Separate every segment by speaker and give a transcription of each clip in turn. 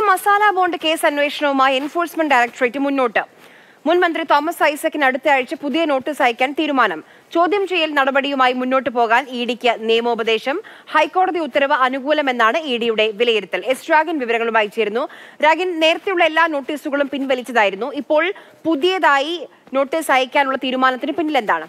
Speaker 1: masala bond case അന്വേഷണവുമായി enforcement directorate മുന്നോട്ട് മുൻ മന്ത്രി തോമസ് ഐസക്കിന് അടുത്ത ആഴ്ച പുതിയ നോട്ടീസ് അയക്കാൻ തീരുമാനം ചോദ്യം ചെയ്യൽ നടപടിയുമായി മുന്നോട്ട് പോകാൻ ഇ ഡിക്ക് നിയമോപദേശം ഹൈക്കോടതി ഉത്തരവ് അനുകൂലമെന്നാണ് ഇ ഡിയുടെ വിലയിരുത്തൽ എസ് രാഗൻ വിവരങ്ങളുമായി ചേരുന്നു രാഗൻ നേരത്തെയുള്ള എല്ലാ നോട്ടീസുകളും പിൻവലിച്ചതായിരുന്നു ഇപ്പോൾ പുതിയതായി നോട്ടീസ് അയക്കാനുള്ള തീരുമാനത്തിന് പിന്നിൽ എന്താണ്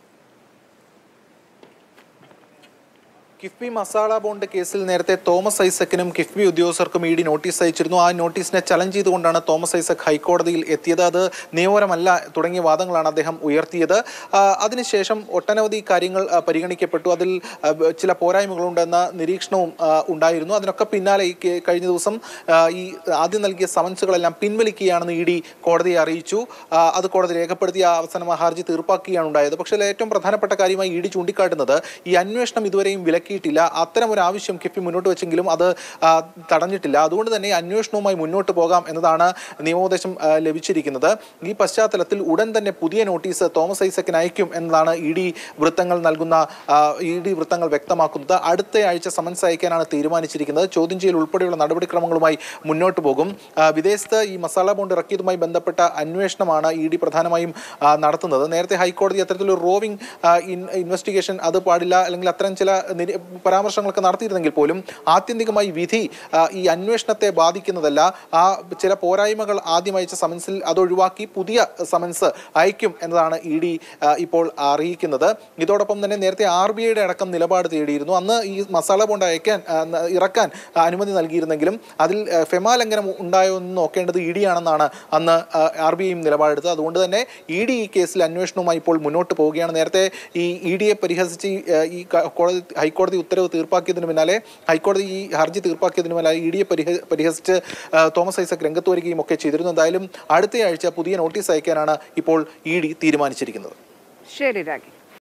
Speaker 2: കിഫ്ബി മസാല ബോണ്ട് കേസിൽ നേരത്തെ തോമസ് ഐസക്കിനും കിഫ്ബി ഉദ്യോഗസ്ഥർക്കും ഇ ഡി നോട്ടീസ് അയച്ചിരുന്നു ആ നോട്ടീസിനെ ചലഞ്ച് ചെയ്തുകൊണ്ടാണ് തോമസ് ഐസക് ഹൈക്കോടതിയിൽ എത്തിയത് അത് നിയമപരമല്ല തുടങ്ങിയ വാദങ്ങളാണ് അദ്ദേഹം ഉയർത്തിയത് ആ, അതിനുശേഷം ഒട്ടനവധി കാര്യങ്ങൾ ആ, പരിഗണിക്കപ്പെട്ടു അതിൽ ആ, ബ- ചില പോരായ്മകളുണ്ടെന്ന നിരീക്ഷണവും ആ, ഉണ്ടായിരുന്നു അതിനൊക്കെ പിന്നാലെ ഈ കേ- കഴിഞ്ഞ ദിവസം ആ, ഈ ആദ്യം നൽകിയ സമൻസുകളെല്ലാം പിൻവലിക്കുകയാണെന്ന് ഇ ഡി കോടതിയെ അറിയിച്ചു ആ, അത് കോടതി രേഖപ്പെടുത്തിയ അവസാനം ആ ഹർജി തീർപ്പാക്കുകയാണ് ഉണ്ടായത് പക്ഷേ അതിൽ ഏറ്റവും പ്രധാനപ്പെട്ട കാര്യമായി ഇ ഡി ചൂണ്ടിക്കാട്ടുന്നത് ഈ അന്വേഷണം ഇതുവരെയും വിലക്കിയിട്ടില്ല അത്തരം ഒരു ആവശ്യം കിഫ്ബി മുന്നോട്ട് വെച്ചെങ്കിലും അത് ആ, തടഞ്ഞിട്ടില്ല അതുകൊണ്ട് തന്നെ ഈ അന്വേഷണവുമായി മുന്നോട്ട് പോകാം എന്നതാണ് നിയമോപദേശം ആ, ലഭിച്ചിരിക്കുന്നത് ഈ പശ്ചാത്തലത്തിൽ ഉടൻ തന്നെ പുതിയ നോട്ടീസ് തോമസ് ഐസക്കിന് അയക്കും എന്നതാണ് ഇ ഡി വൃത്തങ്ങൾ നൽകുന്ന ഇ ഡി വൃത്തങ്ങൾ വ്യക്തമാക്കുന്നത് അടുത്ത ആഴ്ച സമൻസ് അയക്കാനാണ് തീരുമാനിച്ചിരിക്കുന്നത് ചോദ്യം ചെയ്യൽ ഉൾപ്പെടെയുള്ള നടപടിക്രമങ്ങളുമായി മുന്നോട്ട് പോകും ആ, വിദേശത്ത് ഈ മസാല ബോണ്ട് ഇറക്കിയതുമായി ബന്ധപ്പെട്ട അന്വേഷണമാണ് ഇ ഡി പ്രധാനമായും ആ, നടത്തുന്നത് നേരത്തെ ഹൈക്കോടതി അത്തരത്തിലൊരു റോവിംഗ് ഇൻവെസ്റ്റിഗേഷൻ അത് പാടില്ല അല്ലെങ്കിൽ അത്തരം ചില നിര- പരാമർശങ്ങളൊക്കെ നടത്തിയിരുന്നെങ്കിൽ പോലും ആത്യന്തികമായി വിധി ആ, ഈ അന്വേഷണത്തെ ബാധിക്കുന്നതല്ല ആ ചില പോരായ്മകൾ ആദ്യം അയച്ച സമൻസിൽ അത് ഒഴിവാക്കി പുതിയ സമൻസ് അയക്കും എന്നതാണ് ഇ ഡി ഇപ്പോൾ അറിയിക്കുന്നത് ഇതോടൊപ്പം തന്നെ നേരത്തെ ആർ ബി ഐയുടെ അടക്കം നിലപാട് തേടിയിരുന്നു അന്ന് ഈ മസാല ബോണ്ട് അയക്കാൻ ആ, ന- ഇറക്കാൻ ആ, അനുമതി നൽകിയിരുന്നെങ്കിലും അതിൽ ആ, ഫെമാ ലംഘനം ഉണ്ടായോ എന്ന് നോക്കേണ്ടത് ഇ ഡി ആണെന്നാണ് അന്ന് ആർ ബി ഐയും നിലപാടെടുത്തത് അതുകൊണ്ട് തന്നെ ഇ ഡി ഈ കേസിൽ അന്വേഷണവുമായി ഇപ്പോൾ മുന്നോട്ട് പോവുകയാണ് നേരത്തെ ഈ ഇ ഡിയെ പരിഹസിച്ച് ഈ, ആ, ഈ ക- കോടതി ഹൈക്കോടതി ഉത്തരവ് തീർപ്പാക്കിയതിന് പിന്നാലെ ഹൈക്കോടതി ഈ ഹർജി തീർപ്പാക്കിയതിന് പിന്നാലെ ഇ ഡിയെ പരിഹ പരിഹസിച്ച് ആ, തോമസ് ഐസക് രംഗത്ത് വരികയും ഒക്കെ ചെയ്തിരുന്നു എന്തായാലും അടുത്തയാഴ്ച പുതിയ നോട്ടീസ് അയക്കാനാണ് ഇപ്പോൾ ഇ ഡി തീരുമാനിച്ചിരിക്കുന്നത്
Speaker 1: ശരി രാഗൻ